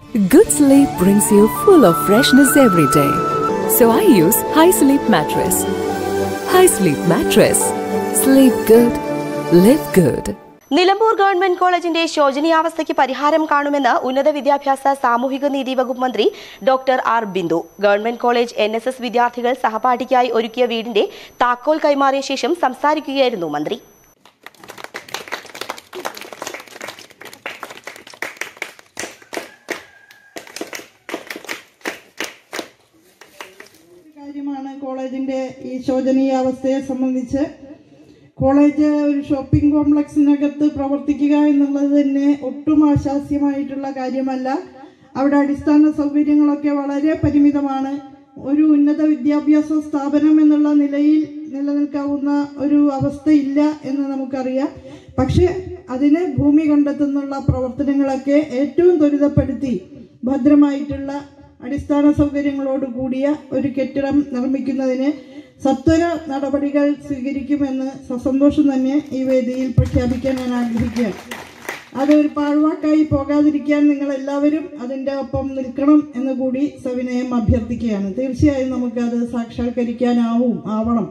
Good sleep brings you full of freshness every day. So I use High Sleep Mattress. High Sleep Mattress. Sleep good. Live good. Nilambur government കോളേജിന്റെ ശോചനീയാവസ്ഥയ്ക്ക് പരിഹാരം കാണുമെന്ന് ഉന്നത വിദ്യാഭ്യാസ സാമൂഹിക നീതി വകുപ്പ് മന്ത്രി doctor R Bindu government college N S S വിദ്യാർത്ഥികൾ സഹപാഠിക്കായി ഒരുക്കിയ വീടിന്റെ താക്കോൽ കൈമാറിയ ശേഷം സംസാരിക്കുകയായിരുന്നു മന്ത്രി കാര്യമാണ് കോളേജിന്റെ ഈ ശോചനീയ അവസ്ഥയെ സംബന്ധിച്ച് കോളേജ് ഒരു ഷോപ്പിംഗ് കോംപ്ലക്സിനകത്ത് പ്രവർത്തിക്കുക എന്നുള്ളത് തന്നെ ഒട്ടും ആശാസ്യമായിട്ടുള്ള കാര്യമല്ല അവിടെ അടിസ്ഥാന സൗകര്യങ്ങളൊക്കെ വളരെ പരിമിതമാണ് ഒരു ഉന്നത വിദ്യാഭ്യാസ സ്ഥാപനം എന്നുള്ള നിലയിൽ നിലനിൽക്കാവുന്ന ഒരു അവസ്ഥയില്ല എന്ന് നമുക്കറിയാം പക്ഷെ അതിന് ഭൂമി കണ്ടെത്തുന്നുള്ള പ്രവർത്തനങ്ങളൊക്കെ ഏറ്റവും ത്വരിതപ്പെടുത്തി ഭദ്രമായിട്ടുള്ള അടിസ്ഥാന സൗകര്യങ്ങളോട് കൂടിയ ഒരു കെട്ടിടം നിർമ്മിക്കുന്നതിന് സത്വര നടപടികൾ സ്വീകരിക്കുമെന്ന് സസന്തോഷം തന്നെ ഈ വേദിയിൽ പ്രഖ്യാപിക്കാൻ ഞാൻ ആഗ്രഹിക്കുകയാണ് അതൊരു പാഴ്വാക്കായി പോകാതിരിക്കാൻ നിങ്ങൾ എല്ലാവരും അതിൻ്റെ ഒപ്പം നിൽക്കണം എന്ന് കൂടി സവിനയം അഭ്യർത്ഥിക്കുകയാണ് തീർച്ചയായും നമുക്കത് സാക്ഷാത്കരിക്കാനാവും ആവണം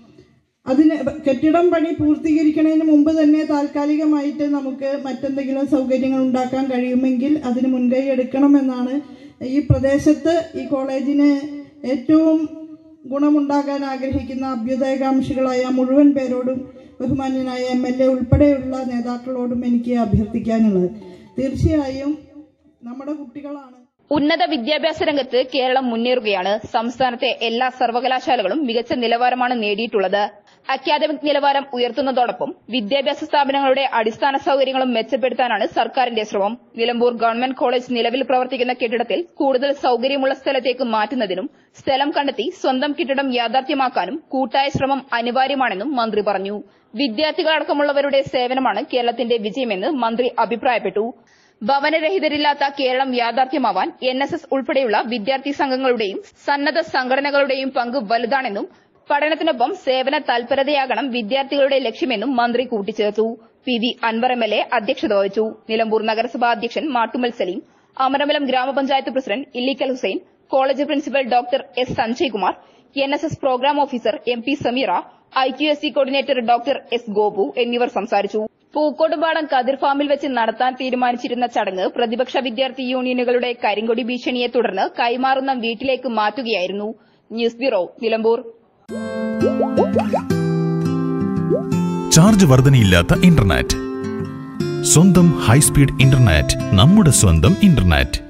അതിന് കെട്ടിടം പണി പൂർത്തീകരിക്കുന്നതിന് മുമ്പ് തന്നെ താൽക്കാലികമായിട്ട് നമുക്ക് മറ്റെന്തെങ്കിലും സൗകര്യങ്ങൾ ഉണ്ടാക്കാൻ കഴിയുമെങ്കിൽ അതിന് മുൻകൈ എടുക്കണമെന്നാണ് ഈ പ്രദേശത്ത് ഈ കോളേജിന് ഏറ്റവും ഗുണമുണ്ടാകാൻ ആഗ്രഹിക്കുന്ന അഭ്യുദയകാംക്ഷികളായ മുഴുവൻ പേരോടും ബഹുമാന്യനായ എം എൽ എ ഉൾപ്പെടെയുള്ള നേതാക്കളോടും എനിക്ക് അഭ്യർത്ഥിക്കാനുള്ളത് തീർച്ചയായും നമ്മുടെ കുട്ടികളാണ് ഉന്നത വിദ്യാഭ്യാസ രംഗത്ത് കേരളം മുന്നേറുകയാണ് സംസ്ഥാനത്തെ എല്ലാ സർവകലാശാലകളും മികച്ച നിലവാരമാണ് നേടിയിട്ടുള്ളത് അക്കാദമിക് നിലവാരം ഉയർത്തുന്നതോടൊപ്പം വിദ്യാഭ്യാസ സ്ഥാപനങ്ങളുടെ അടിസ്ഥാന സൌകര്യങ്ങളും മെച്ചപ്പെടുത്താനാണ് സർക്കാരിന്റെ ശ്രമം നിലമ്പൂർ ഗവൺമെന്റ് കോളേജ് നിലവിൽ പ്രവർത്തിക്കുന്ന കെട്ടിടത്തിൽ കൂടുതൽ സൌകര്യമുള്ള സ്ഥലത്തേക്ക് മാറ്റുന്നതിനും സ്ഥലം കണ്ടെത്തി സ്വന്തം കെട്ടിടം യാഥാർത്ഥ്യമാക്കാനും കൂട്ടായ ശ്രമം അനിവാര്യമാണെന്നും മന്ത്രി പറഞ്ഞു വിദ്യാർത്ഥികളടക്കമുള്ളവരുടെ സേവനമാണ് കേരളത്തിന്റെ വിജയമെന്ന് മന്ത്രി അഭിപ്രായപ്പെട്ടു ഭവനരഹിതരില്ലാത്ത കേരളം യാഥാർത്ഥ്യമാവാൻ എൻ എസ് എസ് ഉൾപ്പെടെയുള്ള വിദ്യാർത്ഥി സംഘങ്ങളുടെയും സന്നദ്ധ സംഘടനകളുടെയും പങ്ക് വലുതാണെന്നും പഠനത്തിനൊപ്പം സേവന തൽപരതയാകണം വിദ്യാർത്ഥികളുടെ ലക്ഷ്യമെന്നും മന്ത്രി കൂട്ടിച്ചേർത്തു P V Anvar M L A അധ്യക്ഷത വഹിച്ചു നിലമ്പൂർ നഗരസഭാ അധ്യക്ഷൻ മാട്ടുമൽ സലീം അമരമലം ഗ്രാമപഞ്ചായത്ത് president Illikkal Hussain college principal doctor S Sanjay Kumar N S S programme officer M P Sameera I Q S C coordinator doctor S Gopu എന്നിവർ സംസാരിച്ചു പൂക്കോട്ടുപാടം കതിർ ഫാമിൽ വെച്ച് നടത്താൻ തീരുമാനിച്ചിരുന്ന ചടങ്ങ് പ്രതിപക്ഷ വിദ്യാർത്ഥി യൂണിയനുകളുടെ കരിങ്കൊടി ഭീഷണിയെ തുടർന്ന് കൈമാറുന്ന വീട്ടിലേക്ക് മാറ്റുകയായിരുന്നു ന്യൂസ് ബ്യൂറോ നിലമ്പൂർ ചാർജ് വർധനയില്ലാത്ത ഇന്റർനെറ്റ് സ്വന്തം ഹൈസ്പീഡ് ഇന്റർനെറ്റ് നമ്മുടെ സ്വന്തം ഇന്റർനെറ്റ്